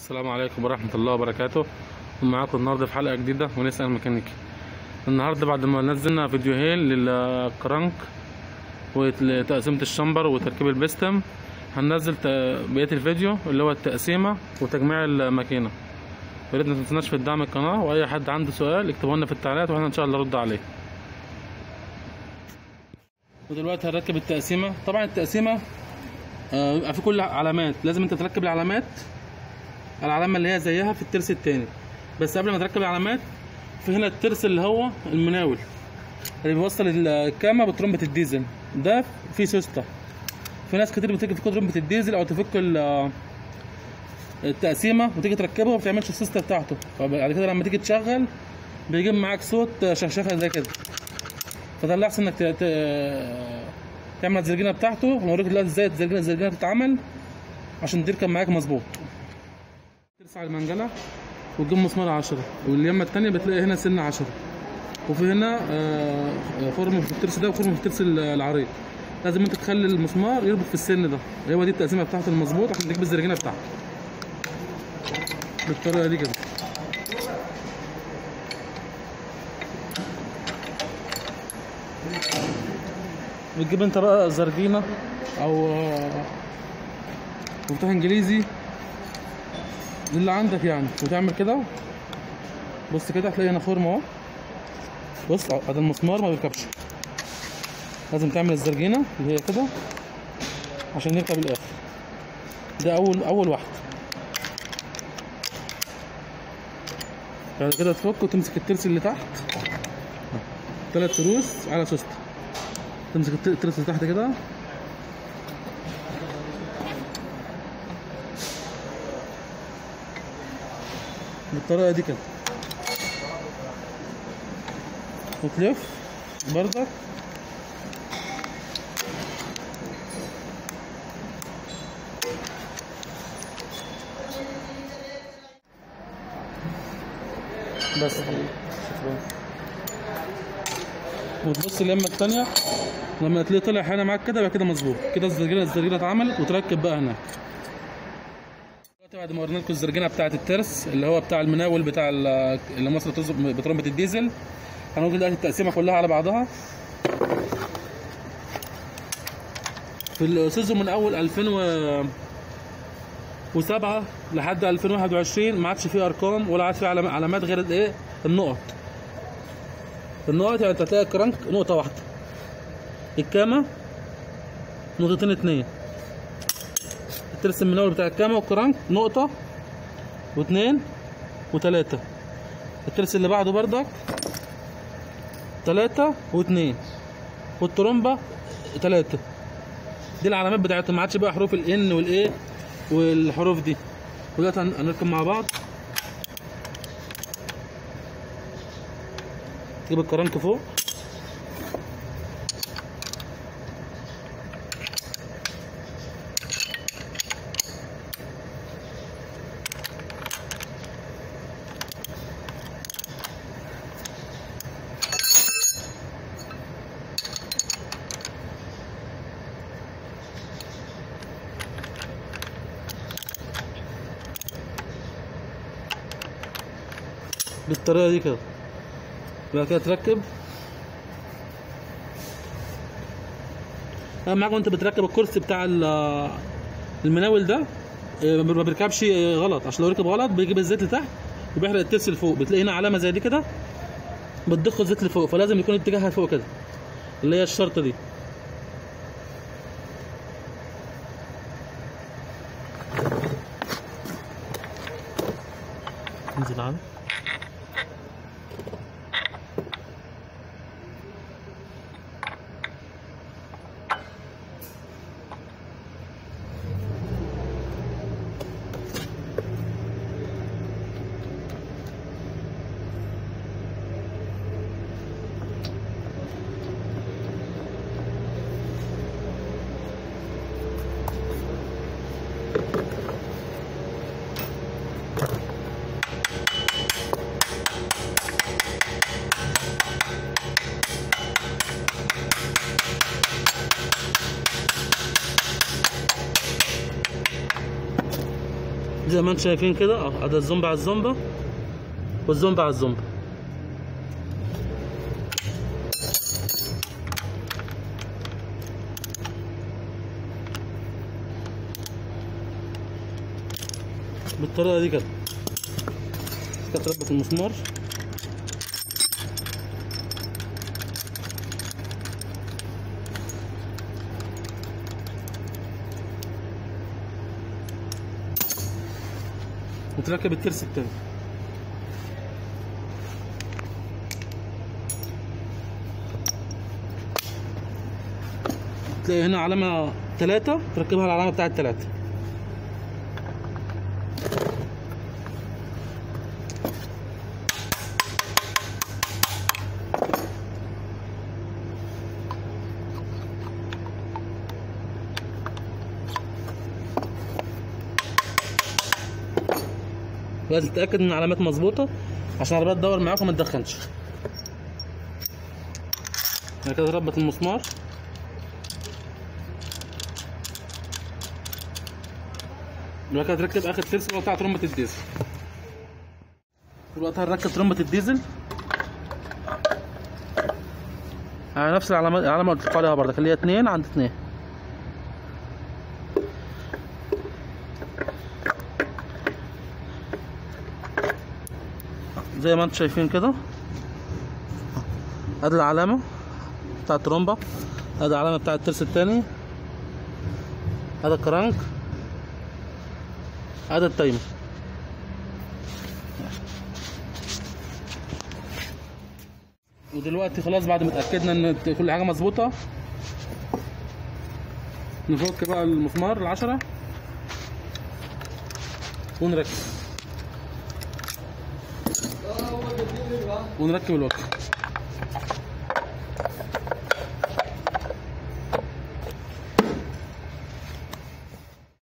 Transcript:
السلام عليكم ورحمة الله وبركاته ومعاكم النهاردة في حلقة جديدة ونسأل ميكانيكي النهاردة بعد ما نزلنا فيديوهين للكرنك وتقسيمة الشمبر وتركيب البستم هننزل ت- بقية الفيديو اللي هو التقسيمة وتجميع الماكينة يا ريت ما تنسناش في دعم القناة وأي حد عنده سؤال اكتبوا لنا في التعليقات واحنا إن شاء الله نرد عليه ودلوقتي هنركب التقسيمة طبعا التقسيمة آه، بيبقى في كل علامات لازم انت تركب العلامات العلامه اللي هي زيها في الترس التاني بس قبل ما تركب العلامات في هنا الترس اللي هو المناول اللي بيوصل الكامة بترمبة الديزل ده فيه سوسته في ناس كتير بتيجي تفك ترمبة الديزل او تفك ال- التقسيمه وتيجي تركبها وما بتعملش السوسته بتاعته فبعد كده لما تيجي تشغل بيجيب معاك صوت شخشخه زي كده فده اللي احسن انك ت- ت- تعمل الزرجينه بتاعته ونوريك دلوقتي ازاي الزرجينه الزرجينه بتتعمل عشان تركب معاك مظبوط ترسع المنجلة وتجيب مسمار عشرة واليمة التانية بتلاقي هنا سن عشرة وفي هنا آه، خرم في الترس ده وخرم في الترس العريض لازم انت تخلي المسمار يربط في السن ده هو دي التقسيمة بتاعته المظبوط عشان تجيب الزرجينة بتاعته بالطريقة دي كده بتجيب انت بقى زرجينة او آه، مفتاح انجليزي اللي عندك يعني وتعمل كده بص كده هتلاقي هنا خرم اهو بص ادي المسمار ما بيركبش لازم تعمل الزرجينه اللي هي كده عشان يركب الاخر ده اول اول واحده بعد كده تفك وتمسك الترس اللي تحت ثلاث تروس على سوسته تمسك الت- الترس اللي تحت كده بالطريقه دي كده وتلف بردك بس شكرا وتبص اليمة التانية لما تلاقيه طلع هنا معاك كده يبقى كده مظبوط كده الزرجينة الزرجينة اتعملت وتركب بقى هناك دلوقتي بعد ما ورينا لكم الزرجينه بتاعه الترس اللي هو بتاع المناول بتاع ال- اللي مصر بتظبط بترمبة الديزل هنقول دلوقتي التقسيمه كلها على بعضها في السيزون من اول 2007 لحد 2021 ما عادش فيه ارقام ولا عاد فيه علام- علامات غير الايه النقط النقط يعني انت هتلاقي الكرنك نقطه واحده الكامه نقطتين اتنين الترس المناول بتاع الكامة والكرنك نقطة واثنين وثلاثة الترس اللي بعده بردك ثلاثة واثنين والترومبة ثلاثة دي العلامات بتاعتهم ما عادش بقى حروف الان والايه والحروف دي ودلوقتي هن- هنركب مع بعض تجيب الكرنك فوق بالطريقة دي كده بعد كده تركب اهم حاجه وانت بتركب الكرسي بتاع ال- المناول ده آه، ما بيركبش آه، غلط عشان لو ركب غلط بيجيب الزيت لتحت وبيحرق الترس لفوق بتلاقي هنا علامه زي دي كده بتضخ الزيت لفوق فلازم يكون اتجاهها لفوق كده اللي هي الشرطه دي انزل عادي زي ما انتم شايفين كده اه ادي الزومبا على الزومبا والزومبا على الزومبا بالطريقه دي كده كده تربط المسمار وتركب الترس التاني تلاقي هنا علامة تلاتة تركبها على العلامة بتاعت تلاتة لازم تتأكد ان العلامات مظبوطة عشان العربية تدور معاك وما تدخنش بعد كده تربط المسمار بعد كده تركب اخر ترس اللي هو بتاع ترمبة الديزل دلوقتي هنركب ترمبة الديزل على نفس العلامات العلامة اللي قلت لكم عليها برضك اللي هي اتنين عند اتنين زي ما انتم شايفين كده ادي العلامة بتاع الترومبة ادي العلامة بتاع الترس التاني ادي الكرانك ادي التايمر ودلوقتي خلاص بعد ما اتاكدنا ان كل حاجه مظبوطه نفك بقى المسمار العشرة ونركب ونركب الوقت